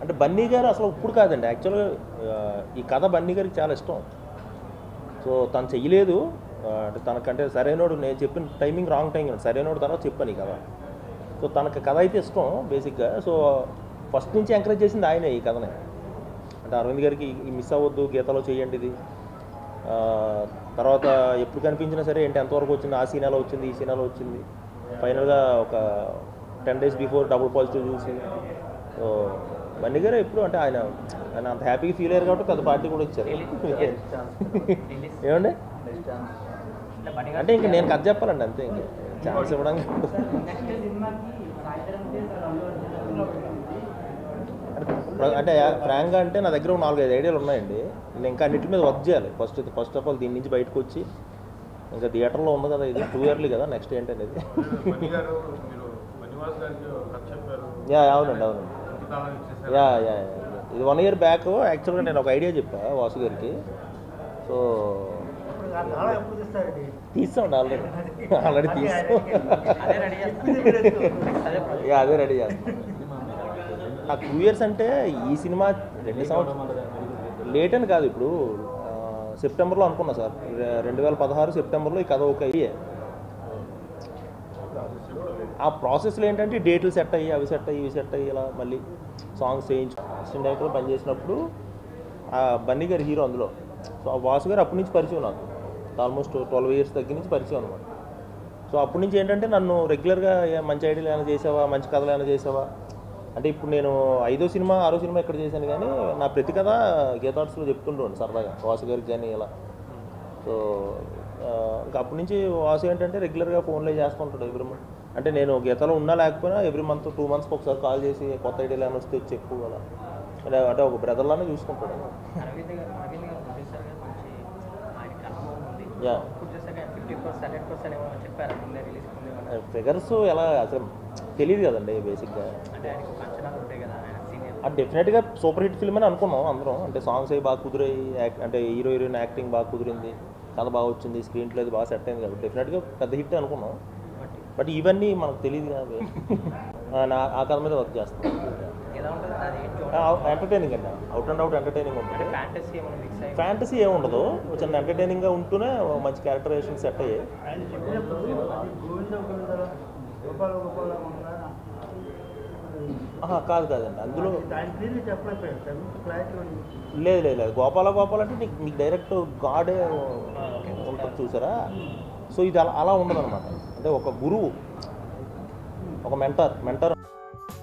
అంటే బన్నీ గారు అసలు ఇప్పుడు కాదండి యాక్చువల్గా ఆ, ఈ కథ బన్నీ గారికి చాలా ఇష్టం సో తను చెయ్యలేదు ఆ, అంటే తనకంటే సరైనోడు నేను చెప్పిన టైమింగ్ రాంగ్ టైం సరైనోడు తర్వాత చెప్పాను ఈ కథ సో తనకి కథ అయితే ఇష్టం బేసిక్గా సో ఫస్ట్ నుంచి ఎంకరేజ్ చేసింది ఆయనే ఈ కథని అంటే అరవింద్ గారికి ఈ మిస్ అవ్వద్దు గీతలో చేయండి ఇది ఆ, తర్వాత ఎప్పుడు కనిపించినా సరే ఏంటి ఎంతవరకు వచ్చింది ఆ సీనాలో వచ్చింది ఈ సీనాలో వచ్చింది ఫైనల్గా ఒక ten days before double positive చూసి సో బన్నీ గారు ఎప్పుడు అంటే ఆయన ఆయన అంత హ్యాపీగా ఫీల్ అయ్యారు కాబట్టి పెద్ద పార్టీ కూడా ఇచ్చారు ఏమండి అంటే ఇంక నేను కథ చెప్పాలండి అంతే ఇంక ఛాన్స్ ఇవ్వడానికి ప్ర- అంటే ఫ్రాంక్గా అంటే నా దగ్గర ఒక నాలుగైదు ఐడియాలు ఉన్నాయండి నేను ఇంకా అన్నిటి మీద వర్క్ చేయాలి ఫస్ట్ ఫస్ట్ ఆఫ్ ఆల్ దీని నుంచి బయటకు వచ్చి ఇంకా థియేటర్లో ఉంది కదా ఇది టూ ఇయర్లీ కదా నెక్స్ట్ ఏంటనేది బన్నీ గారు మీరు బన్నివాస్ గారికి ఒక కథ చెప్పారు యా అవునండి అవునండి ఇంతకాలం ఇచ్చేసారు యా యా యా. ఇది వన్ ఇయర్ బ్యాక్ యాక్చువల్గా నేను ఒక ఐడియా చెప్పా వాసు గారికి సో తీస్తామండి ఆల్రెడీ ఆల్రెడీ తీస్తాం అదే రెడీ చేస్తాం అదే యా అదే రెడీ చేస్తాం నాకు టూ ఇయర్స్ అంటే ఈ సినిమా రెండు సంవత్సరాలు లేట్ అని కాదు ఇప్పుడు ఆ, సెప్టెంబర్లో అనుకున్నా సార్ రె- రెండు వేల పదహారు సెప్టెంబర్లో ఈ కథ ఒక అయ్యే ఆ ప్రాసెస్లో ఏంటంటే డేట్లు సెట్ అయ్యి అవి సెట్ అయ్యి ఇవి సెట్ అయ్యి ఇలా మళ్ళీ సాంగ్స్ చేయించు అసిస్టెంట్ డైరెక్టర్ పనిచేసినప్పుడు ఆ బన్నీ గారు హీరో అందులో సో ఆ వాసు గారు అప్పటి నుంచి పరిచయం నాకు ఆల్మోస్ట్ ట్వెల్వ్ ఇయర్స్ దగ్గర నుంచి పరిచయం అనమాట సో అప్పటి నుంచి ఏంటంటే నన్ను రెగ్యులర్గా ఏ మంచి ఐడియాలు ఏమైనా చేసావా మంచి కథలు ఏమైనా చేసావా అంటే ఇప్పుడు నేను ఐదో సినిమా ఆరో సినిమా ఎక్కడ చేశాను కానీ నా ప్రతి కథ గీతార్ట్స్లో చెప్తుంటాను సరదాగా వాసు గారికి కానీ ఇలా సో ఆ, ఇంకా అప్పటి నుంచి వాసు ఏంటంటే రెగ్యులర్గా ఫోన్లో చేస్తుంటాడు ఎవ్రీ మంత్ అంటే నేను గీతలో ఉన్నా లేకపోయినా ఎవ్రీ మంత్ టూ మంత్స్కి ఒకసారి కాల్ చేసి కొత్త ఐడియాలు ఏమైనా వస్తే చెప్పు అలా అంటే అంటే ఒక బ్రదర్లానే చూసుకుంటాడు అరవింద్ గారు అరవింద్ గారు ప్రొడ్యూసర్ గారు మంచి ఆయనకి అనుభవం ఉంది యా ఇప్పుడు చూసాక ఫిఫ్టీ పర్సెంట్ హండ్రెడ్ పర్సెంట్ ఏమో చెప్పారు ముందే రిలీజ్ ముందే ఏమన్నా? ఫిగర్స్ ఎలా అసలు తెలియదు కదండి బేసిక్గా అంటే ఆయనకు ఒక అంచనాలు ఉంటాయి కదా ఆయన సీనియర్ అది డెఫినెట్గా సూపర్ హిట్ ఫిల్మ్ అని అనుకున్నాం అందరం అంటే సాంగ్స్ అవి బాగా కుదిరాయి యాక్- అంటే హీరో హీరోయిన్ యాక్టింగ్ బాగా కుదిరింది కథ బాగా వచ్చింది స్క్రీన్ ప్లే బాగా సెట్ అయింది కాబట్టి డెఫినెట్గా పెద్ద హిట్ అనుకున్నాం బట్ ఇవన్నీ మనకు తెలియదు కదా ఆ, నా ఆ కథ మీద వర్క్ చేస్తాం ఎలా ఉంటుంది అది ఏం చూడాలి ఎంటర్టైనింగ్ అండి అవుట్ అండ్ అవుట్ ఎంటర్టైనింగ్ ఉంటుంది ఫ్యాంటసీ ఏమైనా మిక్స్ అయ్యి ఫ్యాంటసీ ఏమి ఉండదు చిన్న ఎంటర్టైనింగ్గా ఉంటూనే ఓ మంచి క్యారెక్టరైజేషన్ సెట్ అయ్యాయి ఆహా, కాదు కాదండి అందులో లేదు లేదు లేదు గోపాల గోపాల్ అంటే నీకు నీకు డైరెక్ట్ గాడే ఉంటుంది చూసారా సో ఇది అలా అలా ఉండదు అనమాట అంటే ఒక గురువు ఒక మెంటర్ మెంటర్